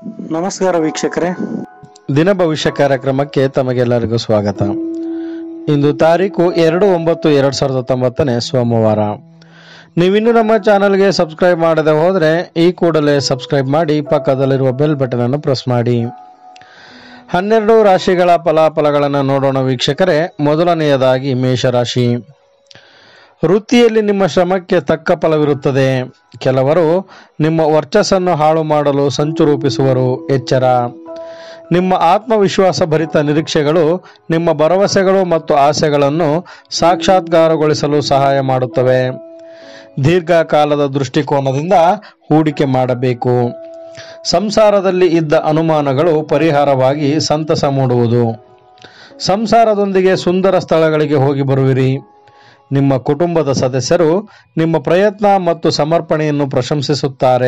ನಮಸ್ಕಾರ ವೀಕ್ಷಕರೇ ದಿನ ಭವಿಷ್ಯ ಕಾರ್ಯಕ್ರಮಕ್ಕೆ ತಮಗೆಲ್ಲರಿಗೂ ಸ್ವಾಗತ ಇಂದು ತಾರೀಕು ಎರಡು ಒಂಬತ್ತು ಎರಡು ಸಾವಿರದ ಹತ್ತೊಂಬತ್ತನೇ ಸೋಮವಾರ ನೀವಿನ್ನೂ ನಮ್ಮ ಚಾನಲ್ಗೆ ಸಬ್ಸ್ಕ್ರೈಬ್ ಮಾಡದೆ ಹೋದರೆ ಈ ಕೂಡಲೇ ಸಬ್ಸ್ಕ್ರೈಬ್ ಮಾಡಿ ಪಕ್ಕದಲ್ಲಿರುವ ಬೆಲ್ ಬಟನ್ ಅನ್ನು ಪ್ರೆಸ್ ಮಾಡಿ ಹನ್ನೆರಡು ರಾಶಿಗಳ ಫಲಾಫಲಗಳನ್ನು ನೋಡೋಣ ವೀಕ್ಷಕರೇ ಮೊದಲನೆಯದಾಗಿ ಮೇಷರಾಶಿ ವೃತ್ತಿಯಲ್ಲಿ ನಿಮ್ಮ ಶ್ರಮಕ್ಕೆ ತಕ್ಕ ಫಲವಿರುತ್ತದೆ ಕೆಲವರು ನಿಮ್ಮ ವರ್ಚಸ್ಸನ್ನು ಹಾಳು ಮಾಡಲು ಸಂಚು ರೂಪಿಸುವರು ಎಚ್ಚರ ನಿಮ್ಮ ಆತ್ಮವಿಶ್ವಾಸ ಭರಿತ ನಿರೀಕ್ಷೆಗಳು ನಿಮ್ಮ ಭರವಸೆಗಳು ಮತ್ತು ಆಸೆಗಳನ್ನು ಸಾಕ್ಷಾತ್ಕಾರಗೊಳಿಸಲು ಸಹಾಯ ಮಾಡುತ್ತವೆ ದೀರ್ಘಕಾಲದ ದೃಷ್ಟಿಕೋನದಿಂದ ಹೂಡಿಕೆ ಮಾಡಬೇಕು ಸಂಸಾರದಲ್ಲಿ ಇದ್ದ ಅನುಮಾನಗಳು ಪರಿಹಾರವಾಗಿ ಸಂತಸ ಮೂಡುವುದು ಸಂಸಾರದೊಂದಿಗೆ ಸುಂದರ ಸ್ಥಳಗಳಿಗೆ ಹೋಗಿ ಬರುವಿರಿ ನಿಮ್ಮ ಕುಟುಂಬದ ಸದಸ್ಯರು ನಿಮ್ಮ ಪ್ರಯತ್ನ ಮತ್ತು ಸಮರ್ಪಣೆಯನ್ನು ಪ್ರಶಂಸಿಸುತ್ತಾರೆ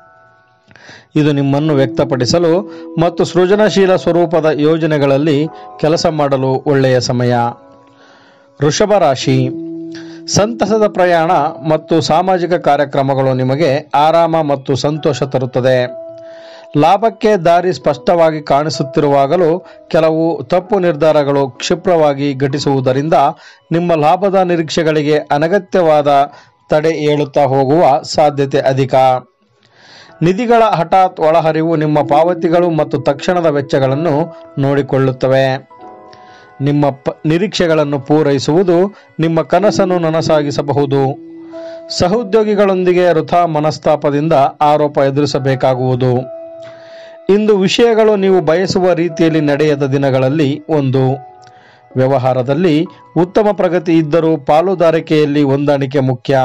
ಇದು ನಿಮ್ಮನ್ನು ವ್ಯಕ್ತಪಡಿಸಲು ಮತ್ತು ಸೃಜನಶೀಲ ಸ್ವರೂಪದ ಯೋಜನೆಗಳಲ್ಲಿ ಕೆಲಸ ಮಾಡಲು ಒಳ್ಳೆಯ ಸಮಯ ವೃಷಭ ರಾಶಿ ಸಂತಸದ ಪ್ರಯಾಣ ಮತ್ತು ಸಾಮಾಜಿಕ ಕಾರ್ಯಕ್ರಮಗಳು ನಿಮಗೆ ಆರಾಮ ಮತ್ತು ಸಂತೋಷ ತರುತ್ತದೆ ಲಾಭಕ್ಕೆ ದಾರಿ ಸ್ಪಷ್ಟವಾಗಿ ಕಾಣಿಸುತ್ತಿರುವಾಗಲೂ ಕೆಲವು ತಪ್ಪು ನಿರ್ಧಾರಗಳು ಕ್ಷಿಪ್ರವಾಗಿ ಘಟಿಸುವುದರಿಂದ ನಿಮ್ಮ ಲಾಭದ ನಿರೀಕ್ಷೆಗಳಿಗೆ ಅನಗತ್ಯವಾದ ತಡೆ ಏಳುತ್ತಾ ಹೋಗುವ ಸಾಧ್ಯತೆ ಅಧಿಕ ನಿಧಿಗಳ ಹಠಾತ್ ಒಳಹರಿವು ನಿಮ್ಮ ಪಾವತಿಗಳು ಮತ್ತು ತಕ್ಷಣದ ವೆಚ್ಚಗಳನ್ನು ನೋಡಿಕೊಳ್ಳುತ್ತವೆ ನಿಮ್ಮ ಪ ನಿರೀಕ್ಷೆಗಳನ್ನು ಪೂರೈಸುವುದು ನಿಮ್ಮ ಕನಸನ್ನು ನನಸಾಗಿಸಬಹುದು ಸಹೋದ್ಯೋಗಿಗಳೊಂದಿಗೆ ವೃಥಾ ಮನಸ್ತಾಪದಿಂದ ಆರೋಪ ಎದುರಿಸಬೇಕಾಗುವುದು ಇಂದು ವಿಷಯಗಳು ನೀವು ಬಯಸುವ ರೀತಿಯಲ್ಲಿ ನಡೆಯದ ದಿನಗಳಲ್ಲಿ ಒಂದು ವ್ಯವಹಾರದಲ್ಲಿ ಉತ್ತಮ ಪ್ರಗತಿ ಇದ್ದರೂ ಪಾಲುದಾರಿಕೆಯಲ್ಲಿ ಹೊಂದಾಣಿಕೆ ಮುಖ್ಯ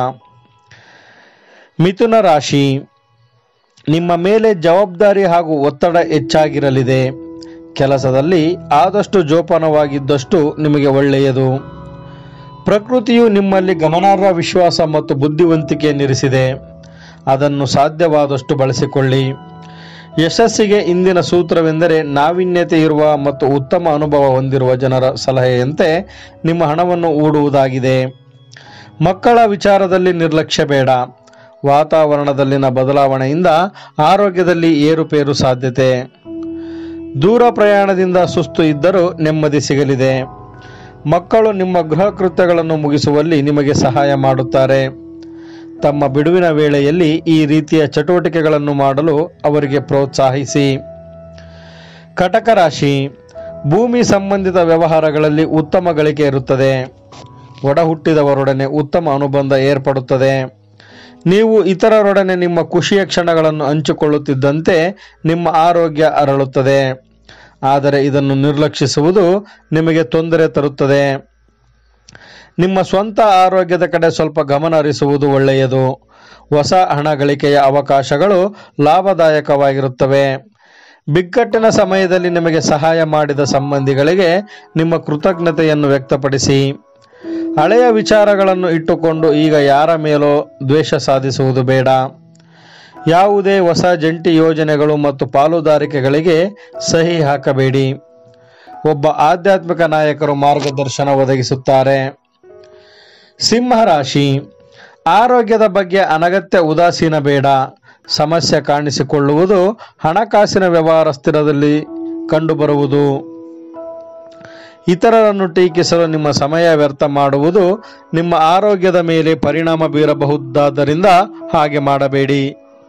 ಮಿಥುನ ರಾಶಿ ನಿಮ್ಮ ಮೇಲೆ ಜವಾಬ್ದಾರಿ ಹಾಗೂ ಒತ್ತಡ ಹೆಚ್ಚಾಗಿರಲಿದೆ ಕೆಲಸದಲ್ಲಿ ಆದಷ್ಟು ಜೋಪಾನವಾಗಿದ್ದಷ್ಟು ನಿಮಗೆ ಒಳ್ಳೆಯದು ಪ್ರಕೃತಿಯು ನಿಮ್ಮಲ್ಲಿ ಗಮನಾರ್ಹ ವಿಶ್ವಾಸ ಮತ್ತು ಬುದ್ಧಿವಂತಿಕೆಯನ್ನಿರಿಸಿದೆ ಅದನ್ನು ಸಾಧ್ಯವಾದಷ್ಟು ಬಳಸಿಕೊಳ್ಳಿ ಯಶಸ್ಸಿಗೆ ಇಂದಿನ ಸೂತ್ರವೆಂದರೆ ನಾವೀನ್ಯತೆ ಇರುವ ಮತ್ತು ಉತ್ತಮ ಅನುಭವ ಹೊಂದಿರುವ ಜನರ ಸಲಹೆಯಂತೆ ನಿಮ್ಮ ಹಣವನ್ನು ಹೂಡುವುದಾಗಿದೆ ಮಕ್ಕಳ ವಿಚಾರದಲ್ಲಿ ನಿರ್ಲಕ್ಷ್ಯ ಬೇಡ ವಾತಾವರಣದಲ್ಲಿನ ಬದಲಾವಣೆಯಿಂದ ಆರೋಗ್ಯದಲ್ಲಿ ಏರುಪೇರು ಸಾಧ್ಯತೆ ದೂರ ಪ್ರಯಾಣದಿಂದ ಸುಸ್ತು ಇದ್ದರೂ ನೆಮ್ಮದಿ ಸಿಗಲಿದೆ ಮಕ್ಕಳು ನಿಮ್ಮ ಗೃಹ ಕೃತ್ಯಗಳನ್ನು ಮುಗಿಸುವಲ್ಲಿ ನಿಮಗೆ ಸಹಾಯ ಮಾಡುತ್ತಾರೆ ತಮ್ಮ ಬಿಡುವಿನ ವೇಳೆಯಲ್ಲಿ ಈ ರೀತಿಯ ಚಟುವಟಿಕೆಗಳನ್ನು ಮಾಡಲು ಅವರಿಗೆ ಪ್ರೋತ್ಸಾಹಿಸಿ ಕಟಕ ರಾಶಿ ಭೂಮಿ ಸಂಬಂಧಿತ ವ್ಯವಹಾರಗಳಲ್ಲಿ ಉತ್ತಮ ಗಳಿಕೆ ಇರುತ್ತದೆ ಒಡ ಹುಟ್ಟಿದವರೊಡನೆ ಉತ್ತಮ ಅನುಬಂಧ ಏರ್ಪಡುತ್ತದೆ ನೀವು ಇತರರೊಡನೆ ನಿಮ್ಮ ಖುಷಿಯ ಕ್ಷಣಗಳನ್ನು ಹಂಚಿಕೊಳ್ಳುತ್ತಿದ್ದಂತೆ ನಿಮ್ಮ ಆರೋಗ್ಯ ಅರಳುತ್ತದೆ ಆದರೆ ಇದನ್ನು ನಿರ್ಲಕ್ಷಿಸುವುದು ನಿಮಗೆ ತೊಂದರೆ ತರುತ್ತದೆ ನಿಮ್ಮ ಸ್ವಂತ ಆರೋಗ್ಯದ ಕಡೆ ಸ್ವಲ್ಪ ಗಮನ ಹರಿಸುವುದು ಒಳ್ಳೆಯದು ಹೊಸ ಹಣ ಗಳಿಕೆಯ ಅವಕಾಶಗಳು ಲಾಭದಾಯಕವಾಗಿರುತ್ತವೆ ಬಿಕ್ಕಟ್ಟಿನ ಸಮಯದಲ್ಲಿ ನಿಮಗೆ ಸಹಾಯ ಮಾಡಿದ ಸಂಬಂಧಿಗಳಿಗೆ ನಿಮ್ಮ ಕೃತಜ್ಞತೆಯನ್ನು ವ್ಯಕ್ತಪಡಿಸಿ ಹಳೆಯ ವಿಚಾರಗಳನ್ನು ಇಟ್ಟುಕೊಂಡು ಈಗ ಯಾರ ಮೇಲೋ ದ್ವೇಷ ಸಾಧಿಸುವುದು ಬೇಡ ಯಾವುದೇ ಹೊಸ ಜಂಟಿ ಯೋಜನೆಗಳು ಮತ್ತು ಪಾಲುದಾರಿಕೆಗಳಿಗೆ ಸಹಿ ಹಾಕಬೇಡಿ ಒಬ್ಬ ಆಧ್ಯಾತ್ಮಿಕ ನಾಯಕರು ಮಾರ್ಗದರ್ಶನ ಒದಗಿಸುತ್ತಾರೆ ಸಿಂಹರಾಶಿ ಆರೋಗ್ಯದ ಬಗ್ಗೆ ಅನಗತ್ಯ ಉದಾಸೀನ ಬೇಡ ಸಮಸ್ಯೆ ಕಾಣಿಸಿಕೊಳ್ಳುವುದು ಹಣಕಾಸಿನ ವ್ಯವಹಾರ ಸ್ಥಿರದಲ್ಲಿ ಕಂಡುಬರುವುದು ಇತರರನ್ನು ಟೀಕಿಸಲು ನಿಮ್ಮ ಸಮಯ ವ್ಯರ್ಥ ಮಾಡುವುದು ನಿಮ್ಮ ಆರೋಗ್ಯದ ಮೇಲೆ ಪರಿಣಾಮ ಬೀರಬಹುದಾದ್ದರಿಂದ ಹಾಗೆ ಮಾಡಬೇಡಿ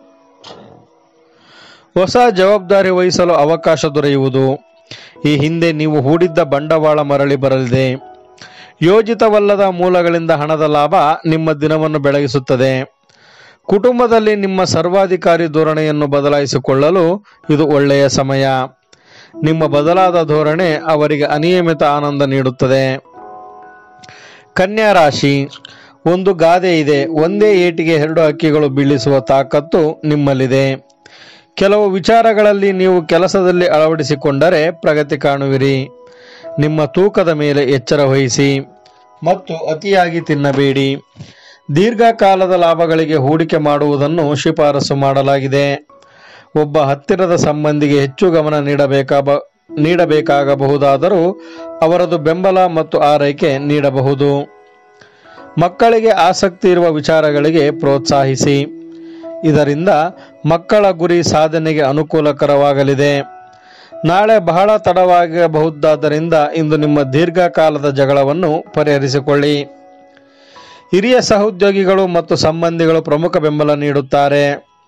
ಹೊಸ ಜವಾಬ್ದಾರಿ ವಹಿಸಲು ಅವಕಾಶ ದೊರೆಯುವುದು ಈ ಹಿಂದೆ ನೀವು ಹೂಡಿದ್ದ ಬಂಡವಾಳ ಮರಳಿ ಬರಲಿದೆ ಯೋಜಿತವಲ್ಲದ ಮೂಲಗಳಿಂದ ಹಣದ ಲಾಭ ನಿಮ್ಮ ದಿನವನ್ನು ಬೆಳಗಿಸುತ್ತದೆ ಕುಟುಂಬದಲ್ಲಿ ನಿಮ್ಮ ಸರ್ವಾಧಿಕಾರಿ ಧೋರಣೆಯನ್ನು ಬದಲಾಯಿಸಿಕೊಳ್ಳಲು ಇದು ಒಳ್ಳೆಯ ಸಮಯ ನಿಮ್ಮ ಬದಲಾದ ಧೋರಣೆ ಅವರಿಗೆ ಅನಿಯಮಿತ ಆನಂದ ನೀಡುತ್ತದೆ ಕನ್ಯಾ ರಾಶಿ ಒಂದು ಗಾದೆ ಇದೆ ಒಂದೇ ಏಟಿಗೆ ಎರಡು ಹಕ್ಕಿಗಳು ಬೀಳಿಸುವ ತಾಕತ್ತು ನಿಮ್ಮಲ್ಲಿದೆ ಕೆಲವು ವಿಚಾರಗಳಲ್ಲಿ ನೀವು ಕೆಲಸದಲ್ಲಿ ಅಳವಡಿಸಿಕೊಂಡರೆ ಪ್ರಗತಿ ಕಾಣುವಿರಿ ನಿಮ್ಮ ತೂಕದ ಮೇಲೆ ಎಚ್ಚರ ವಹಿಸಿ ಮತ್ತು ಅತಿಯಾಗಿ ತಿನ್ನಬೇಡಿ ದೀರ್ಘಕಾಲದ ಲಾಭಗಳಿಗೆ ಹೂಡಿಕೆ ಮಾಡುವುದನ್ನು ಶಿಫಾರಸು ಮಾಡಲಾಗಿದೆ ಒಬ್ಬ ಹತ್ತಿರದ ಸಂಬಂಧಿಗೆ ಹೆಚ್ಚು ಗಮನ ನೀಡಬೇಕಾಬ ನೀಡಬೇಕಾಗಬಹುದಾದರೂ ಅವರದು ಬೆಂಬಲ ಮತ್ತು ಆರೈಕೆ ನೀಡಬಹುದು ಮಕ್ಕಳಿಗೆ ಆಸಕ್ತಿ ಇರುವ ವಿಚಾರಗಳಿಗೆ ಪ್ರೋತ್ಸಾಹಿಸಿ ಇದರಿಂದ ಮಕ್ಕಳ ಗುರಿ ಸಾಧನೆಗೆ ಅನುಕೂಲಕರವಾಗಲಿದೆ ನಾಳೆ ಬಹಳ ತಡವಾಗಬಹುದಾದ್ದರಿಂದ ಇಂದು ನಿಮ್ಮ ದೀರ್ಘಕಾಲದ ಜಗಳವನ್ನು ಪರಿಹರಿಸಿಕೊಳ್ಳಿ ಹಿರಿಯ ಸಹೋದ್ಯೋಗಿಗಳು ಮತ್ತು ಸಂಬಂಧಿಗಳು ಪ್ರಮುಖ ಬೆಂಬಲ ನೀಡುತ್ತಾರೆ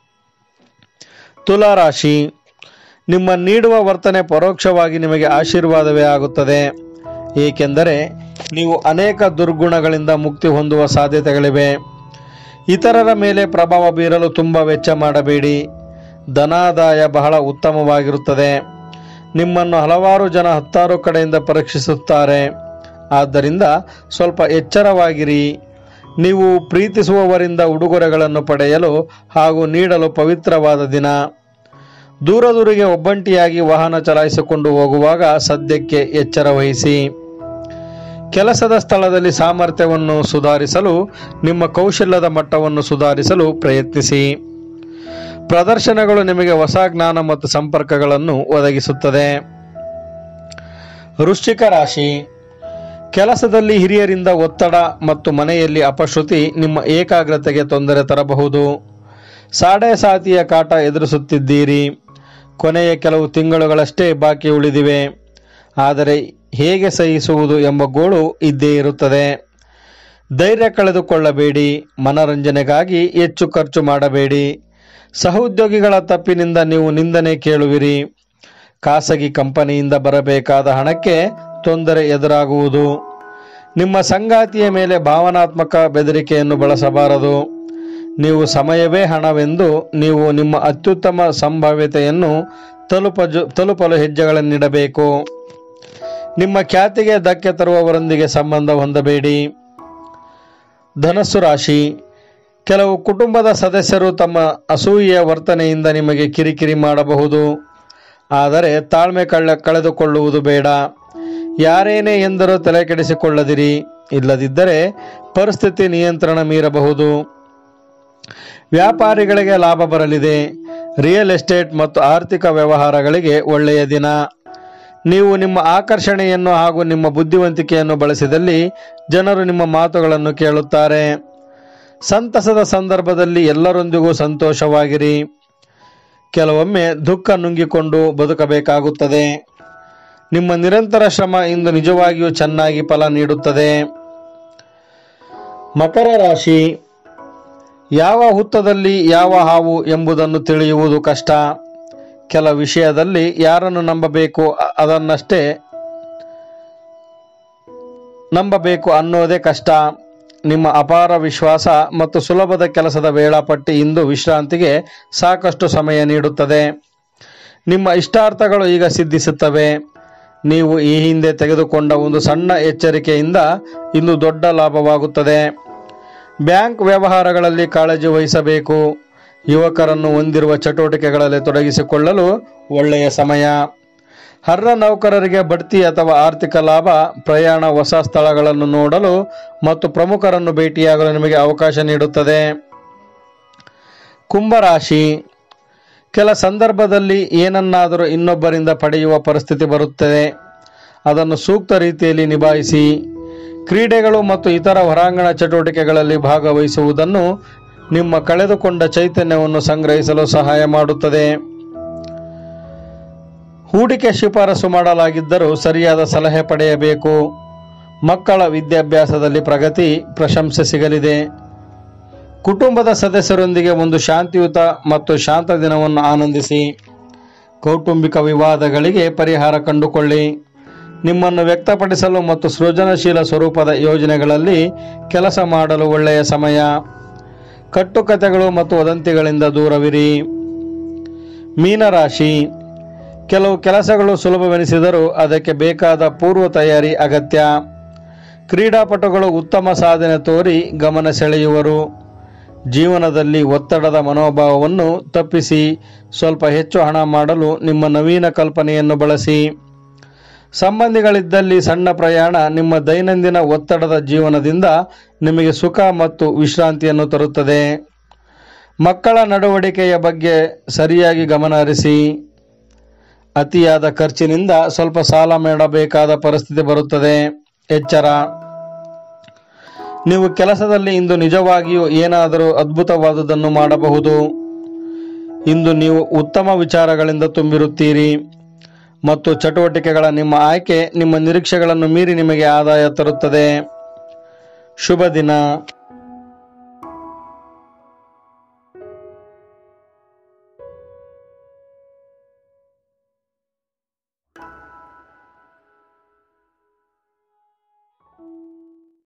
ತುಲಾ ರಾಶಿ ನಿಮ್ಮ ನೀಡುವ ವರ್ತನೆ ಪರೋಕ್ಷವಾಗಿ ನಿಮಗೆ ಆಶೀರ್ವಾದವೇ ಆಗುತ್ತದೆ ಏಕೆಂದರೆ ನೀವು ಅನೇಕ ದುರ್ಗುಣಗಳಿಂದ ಮುಕ್ತಿ ಹೊಂದುವ ಸಾಧ್ಯತೆಗಳಿವೆ ಇತರರ ಮೇಲೆ ಪ್ರಭಾವ ಬೀರಲು ತುಂಬ ವೆಚ್ಚ ಮಾಡಬೇಡಿ ಧನಾದಾಯ ಬಹಳ ಉತ್ತಮವಾಗಿರುತ್ತದೆ ನಿಮ್ಮನ್ನು ಹಲವಾರು ಜನ ಹತ್ತಾರು ಕಡೆಯಿಂದ ಪರೀಕ್ಷಿಸುತ್ತಾರೆ ಆದ್ದರಿಂದ ಸ್ವಲ್ಪ ಎಚ್ಚರವಾಗಿರಿ ನೀವು ಪ್ರೀತಿಸುವವರಿಂದ ಉಡುಗೊರೆಗಳನ್ನು ಪಡೆಯಲು ಹಾಗೂ ನೀಡಲು ಪವಿತ್ರವಾದ ದಿನ ದೂರ ದೂರಿಗೆ ಒಬ್ಬಂಟಿಯಾಗಿ ವಾಹನ ಚಲಾಯಿಸಿಕೊಂಡು ಹೋಗುವಾಗ ಸದ್ಯಕ್ಕೆ ಎಚ್ಚರ ವಹಿಸಿ ಕೆಲಸದ ಸ್ಥಳದಲ್ಲಿ ಸಾಮರ್ಥ್ಯವನ್ನು ಸುಧಾರಿಸಲು ನಿಮ್ಮ ಕೌಶಲ್ಯದ ಮಟ್ಟವನ್ನು ಸುಧಾರಿಸಲು ಪ್ರಯತ್ನಿಸಿ ಪ್ರದರ್ಶನಗಳು ನಿಮಗೆ ಹೊಸ ಜ್ಞಾನ ಮತ್ತು ಸಂಪರ್ಕಗಳನ್ನು ಒದಗಿಸುತ್ತದೆ ವೃಶ್ಚಿಕ ರಾಶಿ ಕೆಲಸದಲ್ಲಿ ಹಿರಿಯರಿಂದ ಒತ್ತಡ ಮತ್ತು ಮನೆಯಲ್ಲಿ ಅಪಶ್ರುತಿ ನಿಮ್ಮ ಏಕಾಗ್ರತೆಗೆ ತೊಂದರೆ ತರಬಹುದು ಸಾಡೆ ಸಾತಿಯ ಕಾಟ ಎದುರಿಸುತ್ತಿದ್ದೀರಿ ಕೊನೆಯ ಕೆಲವು ತಿಂಗಳುಗಳಷ್ಟೇ ಬಾಕಿ ಉಳಿದಿವೆ ಆದರೆ ಹೇಗೆ ಸಹಿಸುವುದು ಎಂಬ ಗೋಳು ಇದ್ದೇ ಇರುತ್ತದೆ ಧೈರ್ಯ ಕಳೆದುಕೊಳ್ಳಬೇಡಿ ಮನರಂಜನೆಗಾಗಿ ಹೆಚ್ಚು ಖರ್ಚು ಮಾಡಬೇಡಿ ಸಹೋದ್ಯೋಗಿಗಳ ತಪ್ಪಿನಿಂದ ನೀವು ನಿಂದನೆ ಕೇಳುವಿರಿ ಖಾಸಗಿ ಕಂಪನಿಯಿಂದ ಬರಬೇಕಾದ ಹಣಕ್ಕೆ ತೊಂದರೆ ಎದುರಾಗುವುದು ನಿಮ್ಮ ಸಂಗಾತಿಯ ಮೇಲೆ ಭಾವನಾತ್ಮಕ ಬೆದರಿಕೆಯನ್ನು ಬಳಸಬಾರದು ನೀವು ಸಮಯವೇ ಹಣವೆಂದು ನೀವು ನಿಮ್ಮ ಅತ್ಯುತ್ತಮ ಸಂಭಾವ್ಯತೆಯನ್ನು ತಲುಪ ತಲುಪಲು ಹೆಜ್ಜೆಗಳನ್ನಿಡಬೇಕು ನಿಮ್ಮ ಖ್ಯಾತಿಗೆ ಧಕ್ಕೆ ತರುವವರೊಂದಿಗೆ ಸಂಬಂಧ ಹೊಂದಬೇಡಿ ಧನಸ್ಸು ರಾಶಿ ಕೆಲವು ಕುಟುಂಬದ ಸದಸ್ಯರು ತಮ್ಮ ಅಸೂಯೆಯ ವರ್ತನೆಯಿಂದ ನಿಮಗೆ ಕಿರಿಕಿರಿ ಮಾಡಬಹುದು ಆದರೆ ತಾಳ್ಮೆ ಕಳ್ಳ ಕಳೆದುಕೊಳ್ಳುವುದು ಬೇಡ ಯಾರೇನೇ ಎಂದರೂ ತಲೆ ಕೆಡಿಸಿಕೊಳ್ಳದಿರಿ ಇಲ್ಲದಿದ್ದರೆ ಪರಿಸ್ಥಿತಿ ನಿಯಂತ್ರಣ ಮೀರಬಹುದು ವ್ಯಾಪಾರಿಗಳಿಗೆ ಲಾಭ ಬರಲಿದೆ ರಿಯಲ್ ಎಸ್ಟೇಟ್ ಮತ್ತು ಆರ್ಥಿಕ ವ್ಯವಹಾರಗಳಿಗೆ ಒಳ್ಳೆಯ ದಿನ ನೀವು ನಿಮ್ಮ ಆಕರ್ಷಣೆಯನ್ನು ಹಾಗೂ ನಿಮ್ಮ ಬುದ್ಧಿವಂತಿಕೆಯನ್ನು ಬಳಸಿದಲ್ಲಿ ಜನರು ನಿಮ್ಮ ಮಾತುಗಳನ್ನು ಕೇಳುತ್ತಾರೆ ಸಂತಸದ ಸಂದರ್ಭದಲ್ಲಿ ಎಲ್ಲರೊಂದಿಗೂ ಸಂತೋಷವಾಗಿರಿ ಕೆಲವೊಮ್ಮೆ ದುಃಖ ನುಂಗಿಕೊಂಡು ಬದುಕಬೇಕಾಗುತ್ತದೆ ನಿಮ್ಮ ನಿರಂತರ ಶ್ರಮ ಇಂದು ನಿಜವಾಗಿಯೂ ಚೆನ್ನಾಗಿ ಫಲ ನೀಡುತ್ತದೆ ಮಕರ ರಾಶಿ ಯಾವ ಹುತ್ತದಲ್ಲಿ ಯಾವ ಹಾವು ಎಂಬುದನ್ನು ತಿಳಿಯುವುದು ಕಷ್ಟ ಕೆಲ ವಿಷಯದಲ್ಲಿ ಯಾರನ್ನು ನಂಬಬೇಕು ಅ- ಅದನ್ನಷ್ಟೇ ನಂಬಬೇಕು ಅನ್ನೋದೇ ಕಷ್ಟ ನಿಮ್ಮ ಅಪಾರ ವಿಶ್ವಾಸ ಮತ್ತು ಸುಲಭದ ಕೆಲಸದ ವೇಳಾಪಟ್ಟಿ ಇಂದು ವಿಶ್ರಾಂತಿಗೆ ಸಾಕಷ್ಟು ಸಮಯ ನೀಡುತ್ತದೆ ನಿಮ್ಮ ಇಷ್ಟಾರ್ಥಗಳು ಈಗ ಸಿದ್ಧಿಸುತ್ತವೆ ನೀವು ಈ ಹಿಂದೆ ತೆಗೆದುಕೊಂಡ ಒಂದು ಸಣ್ಣ ಎಚ್ಚರಿಕೆಯಿಂದ ಇಂದು ದೊಡ್ಡ ಲಾಭವಾಗುತ್ತದೆ ಬ್ಯಾಂಕ್ ವ್ಯವಹಾರಗಳಲ್ಲಿ ಕಾಳಜಿ ವಹಿಸಬೇಕು ಯುವಕರನ್ನು ಹೊಂದಿರುವ ಚಟುವಟಿಕೆಗಳಲ್ಲಿ ತೊಡಗಿಸಿಕೊಳ್ಳಲು ಒಳ್ಳೆಯ ಸಮಯ ಹರ್ರ ನೌಕರರಿಗೆ ಬಡ್ತಿ ಅಥವಾ ಆರ್ಥಿಕ ಲಾಭ ಪ್ರಯಾಣ ಹೊಸ ಸ್ಥಳಗಳನ್ನು ನೋಡಲು ಮತ್ತು ಪ್ರಮುಖರನ್ನು ಭೇಟಿಯಾಗಲು ನಿಮಗೆ ಅವಕಾಶ ನೀಡುತ್ತದೆ ಕುಂಭರಾಶಿ ಕೆಲ ಸಂದರ್ಭದಲ್ಲಿ ಏನನ್ನಾದರೂ ಇನ್ನೊಬ್ಬರಿಂದ ಪಡೆಯುವ ಪರಿಸ್ಥಿತಿ ಬರುತ್ತದೆ ಅದನ್ನು ಸೂಕ್ತ ರೀತಿಯಲ್ಲಿ ನಿಭಾಯಿಸಿ ಕ್ರೀಡೆಗಳು ಮತ್ತು ಇತರ ಹೊರಾಂಗಣ ಚಟುವಟಿಕೆಗಳಲ್ಲಿ ಭಾಗವಹಿಸುವುದನ್ನು ನಿಮ್ಮ ಕಳೆದುಕೊಂಡ ಚೈತನ್ಯವನ್ನು ಸಂಗ್ರಹಿಸಲು ಸಹಾಯ ಮಾಡುತ್ತದೆ ಹೂಡಿಕೆ ಶಿಫಾರಸು ಮಾಡಲಾಗಿದ್ದರೂ ಸರಿಯಾದ ಸಲಹೆ ಪಡೆಯಬೇಕು ಮಕ್ಕಳ ವಿದ್ಯಾಭ್ಯಾಸದಲ್ಲಿ ಪ್ರಗತಿ ಪ್ರಶಂಸೆ ಸಿಗಲಿದೆ ಕುಟುಂಬದ ಸದಸ್ಯರೊಂದಿಗೆ ಒಂದು ಶಾಂತಿಯುತ ಮತ್ತು ಶಾಂತ ದಿನವನ್ನು ಆನಂದಿಸಿ ಕೌಟುಂಬಿಕ ವಿವಾದಗಳಿಗೆ ಪರಿಹಾರ ಕಂಡುಕೊಳ್ಳಿ ನಿಮ್ಮನ್ನು ವ್ಯಕ್ತಪಡಿಸಲು ಮತ್ತು ಸೃಜನಶೀಲ ಸ್ವರೂಪದ ಯೋಜನೆಗಳಲ್ಲಿ ಕೆಲಸ ಮಾಡಲು ಒಳ್ಳೆಯ ಸಮಯ ಕಟ್ಟುಕತೆಗಳು ಮತ್ತು ವದಂತಿಗಳಿಂದ ದೂರವಿರಿ ಮೀನರಾಶಿ ಕೆಲವು ಕೆಲಸಗಳು ಸುಲಭವೆನಿಸಿದರೂ ಅದಕ್ಕೆ ಬೇಕಾದ ಪೂರ್ವ ತಯಾರಿ ಅಗತ್ಯ ಕ್ರೀಡಾಪಟುಗಳು ಉತ್ತಮ ಸಾಧನೆ ತೋರಿ ಗಮನ ಸೆಳೆಯುವರು ಜೀವನದಲ್ಲಿ ಒತ್ತಡದ ಮನೋಭಾವವನ್ನು ತಪ್ಪಿಸಿ ಸ್ವಲ್ಪ ಹೆಚ್ಚು ಹಣ ಮಾಡಲು ನಿಮ್ಮ ನವೀನ ಕಲ್ಪನೆಯನ್ನು ಬಳಸಿ ಸಂಬಂಧಿಗಳಿದ್ದಲ್ಲಿ ಸಣ್ಣ ಪ್ರಯಾಣ ನಿಮ್ಮ ದೈನಂದಿನ ಒತ್ತಡದ ಜೀವನದಿಂದ ನಿಮಗೆ ಸುಖ ಮತ್ತು ವಿಶ್ರಾಂತಿಯನ್ನು ತರುತ್ತದೆ ಮಕ್ಕಳ ನಡವಳಿಕೆಯ ಬಗ್ಗೆ ಸರಿಯಾಗಿ ಗಮನ ಹರಿಸಿ ಅತಿಯಾದ ಖರ್ಚಿನಿಂದ ಸ್ವಲ್ಪ ಸಾಲ ಮಾಡಬೇಕಾದ ಪರಿಸ್ಥಿತಿ ಬರುತ್ತದೆ ಎಚ್ಚರ ನೀವು ಕೆಲಸದಲ್ಲಿ ಇಂದು ನಿಜವಾಗಿಯೂ ಏನಾದರೂ ಅದ್ಭುತವಾದುದನ್ನು ಮಾಡಬಹುದು ಇಂದು ನೀವು ಉತ್ತಮ ವಿಚಾರಗಳಿಂದ ತುಂಬಿರುತ್ತೀರಿ ಮತ್ತು ಚಟುವಟಿಕೆಗಳ ನಿಮ್ಮ ಆಯ್ಕೆ ನಿಮ್ಮ ನಿರೀಕ್ಷೆಗಳನ್ನು ಮೀರಿ ನಿಮಗೆ ಆದಾಯ ತರುತ್ತದೆ ಶುಭ ದಿನ